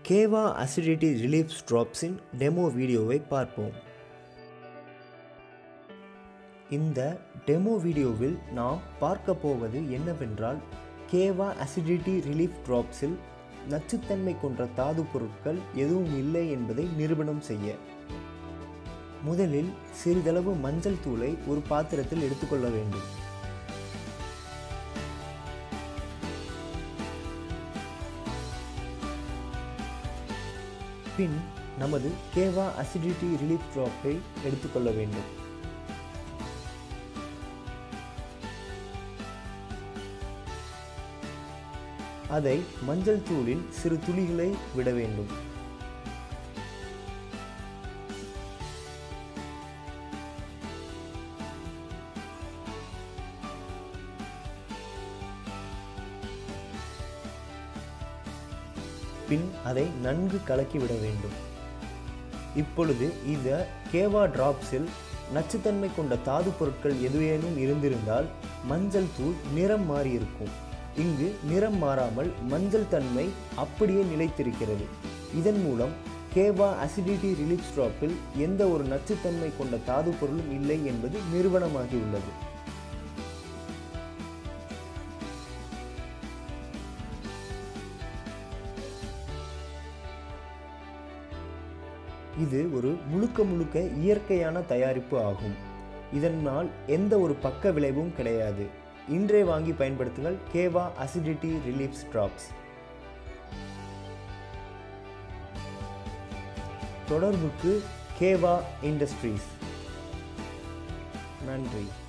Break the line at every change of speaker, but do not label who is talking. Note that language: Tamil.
கேவா அசிடிட்டி ரிலீஃப் ட்ராப்ஸின் டெமோ வீடியோவை பார்ப்போம் இந்த டெமோ வீடியோவில் நாம் பார்க்க போவது என்னவென்றால் கேவா அசிடிட்டி ரிலீஃப் ட்ராப்ஸில் நச்சுத்தன்மை கொண்ட தாது பொருட்கள் எதுவும் இல்லை என்பதை நிரூபணம் செய்ய முதலில் சிறிதளவு மஞ்சள் தூளை ஒரு பாத்திரத்தில் எடுத்துக்கொள்ள வேண்டும் பின் நமது கேவா அசிடிட்டி ரிலீஃப் ட்ராப்பை எடுத்துக்கொள்ள வேண்டும் அதை மஞ்சள் தூளில் சிறு துளிகளை விட வேண்டும் பின் அதை நன்கு கலக்கிவிட வேண்டும் இப்பொழுது இந்த கேவா டிராப்ஸில் நச்சுத்தன்மை கொண்ட தாது பொருட்கள் எதுவேனும் இருந்திருந்தால் மஞ்சள் தூள் நிறம் மாறியிருக்கும் இங்கு நிறம் மாறாமல் மஞ்சள் தன்மை அப்படியே நிலைத்திருக்கிறது இதன் மூலம் கேவா அசிடிட்டி ரிலீஃப் ஸ்ட்ராப்பில் எந்த ஒரு நச்சுத்தன்மை கொண்ட தாது பொருளும் இல்லை என்பது நிறுவனமாகியுள்ளது இது ஒரு முழுக்க முழுக்க இயற்கையான தயாரிப்பு ஆகும் இதனால் எந்த ஒரு பக்க விளைவும் கிடையாது இன்றே வாங்கி பயன்படுத்துங்கள் கேவா அசிடிட்டி ரிலீஃப் ட்ராப்ஸ் தொடர்புக்கு கேவா இண்டஸ்ட்ரீஸ் நன்றி